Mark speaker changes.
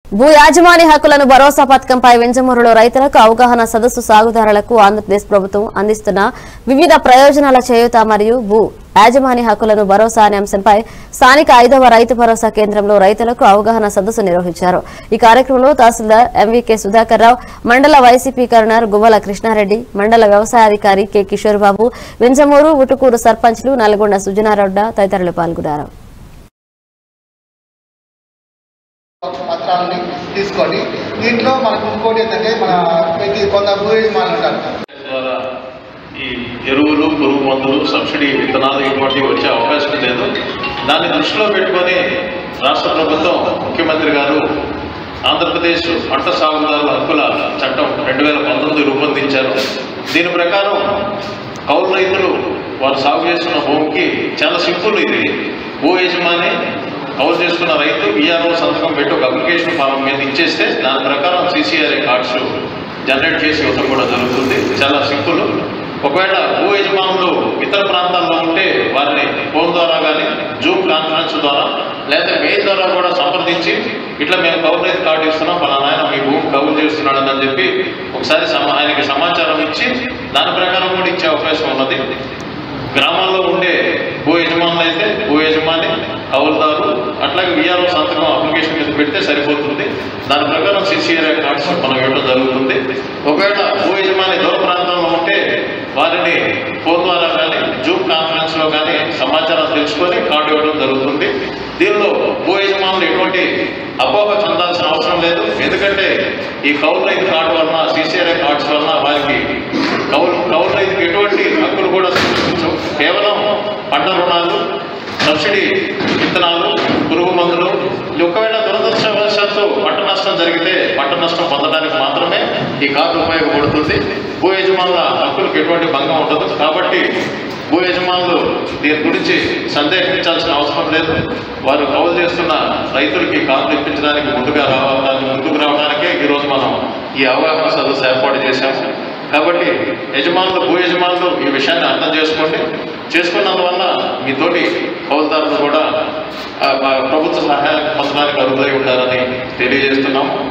Speaker 1: భూ యాజమాన్య హక్కులను భరోసా పథకంపై వెంజమూరులో రైతులకు అవగాహన సదస్సు సాగుదారులకు ఆంధ్రప్రదేశ్ ప్రభుత్వం అందిస్తున్న వివిధ ప్రయోజనాల చేయూత మరియు భూ యాజమాన్య హక్కులను భరోసా అనే అంశంపై స్థానిక ఐదవ రైతు భరోసా కేంద్రంలో రైతులకు అవగాహన సదస్సు నిర్వహించారు ఈ కార్యక్రమంలో తహసీల్దార్ ఎంవీకే సుధాకర్ రావు మండల వైసీపీ కర్నర్ గువ్వల కృష్ణారెడ్డి మండల వ్యవసాయాధికారి కె కిషోర్ బాబు వెంజమూరు ఉటుకూరు సర్పంచ్లు నల్గొండ సుజనారొడ్డ తదితరులు పాల్గొన్నారు
Speaker 2: పత్రాలని తీసుకోండి దీంట్లో మనకు ఇంకోటి ఏంటంటే మన ప్రతి కొంత భూ యజమానులు ఉంటారు
Speaker 3: ద్వారా ఈ ఎరువులు పురుగు మందులు సబ్సిడీ విత్తనాలు ఇటువంటివి వచ్చే అవకాశం లేదు దాన్ని దృష్టిలో పెట్టుకొని రాష్ట్ర ప్రభుత్వం ముఖ్యమంత్రి గారు ఆంధ్రప్రదేశ్ పంట సాగుదారుల హక్కుల చట్టం రెండు వేల పంతొమ్మిది రూపొందించారు దీని ప్రకారం కౌలు రైతులు వారు సాగు చేస్తున్న భూమికి చాలా సింపుల్ ఇది భూ యజమాని కౌలు చేసుకున్న రైతు ఈఆర్ఓ సంతకం పెట్టి ఒక అప్లికేషన్ ఫామ్ మీద ఇచ్చేస్తే దాని ప్రకారం సీసీఆర్ఏ కార్డ్స్ జనరేట్ చేసి ఇవ్వడం కూడా జరుగుతుంది చాలా సింపుల్ ఒకవేళ భూ యజమానులు ఇతర ప్రాంతాల్లో ఉంటే వారిని ఫోన్ ద్వారా కానీ జూమ్ కాన్ఫరెన్స్ ద్వారా లేదా మెయిల్ ద్వారా కూడా సంప్రదించి ఇట్లా మేము కౌలు రైతు కార్డు ఇస్తున్నాం మన నాయన మీ భూమి కౌలు చేస్తున్నాడు అని చెప్పి ఒకసారి సమా ఆయనకి సమాచారం ఇచ్చి దాని ప్రకారం కూడా ఇచ్చే అవకాశం ఉన్నది గ్రామాల్లో ఉండే భూ యజమానులు అయితే భూ యజమాని కౌలుదారు అట్లాగే విఆర్ఓ సంతకం అప్లికేషన్ మీద పెడితే సరిపోతుంది దాని ప్రకారం సిసిఆర్ఐ కార్డ్స్ మనం ఇవ్వడం జరుగుతుంది ఒకవేళ భూ యజమాని దూర ప్రాంతంలో ఉంటే వారిని ఫోన్ ద్వారా కానీ జూమ్ కాన్ఫరెన్స్ లో కానీ సమాచారం తెలుసుకొని కార్డు ఇవ్వడం జరుగుతుంది దీనిలో భూ యజమానులు ఎటువంటి అపోహ చెందాల్సిన అవసరం లేదు ఎందుకంటే ఈ కౌలు రైతు కార్డు వలన సిసిఆర్ఐ కార్డ్స్ వలన వారికి కౌలు కౌలు రైతుకి ఎటువంటి హక్కులు కూడా సూచించవు కేవలం పంట రుణాలు సబ్సిడీ విత్తనాలు పురుగు మందులు ఒకవేళ దురదృష్టవశాత్తు పంట నష్టం జరిగితే పంట నష్టం పొందడానికి మాత్రమే ఈ కార్డు ఉపయోగపడుతుంది భూ యజమానుల హక్కులకు ఎటువంటి భంగం ఉండదు కాబట్టి భూ యజమానులు దీని గురించి సందేహించాల్సిన అవసరం లేదు వారు కౌలు చేస్తున్న రైతులకి కార్డులు ఇప్పించడానికి ముందుగా రావడానికి ముందుకు రావడానికే ఈరోజు మనం ఈ అవగాహన సదస్సు ఏర్పాటు చేశాము కాబట్టి యజమానులు భూ యజమానులు ఈ విషయాన్ని అర్థం చేసుకోండి చేసుకున్నందువల్ల మీతోటి కౌలుదారులు కూడా ఆ, ఆ, ప్రభుత్వ సహాయం పొందడానికి అర్హులై ఉండాలని తెలియజేస్తున్నాము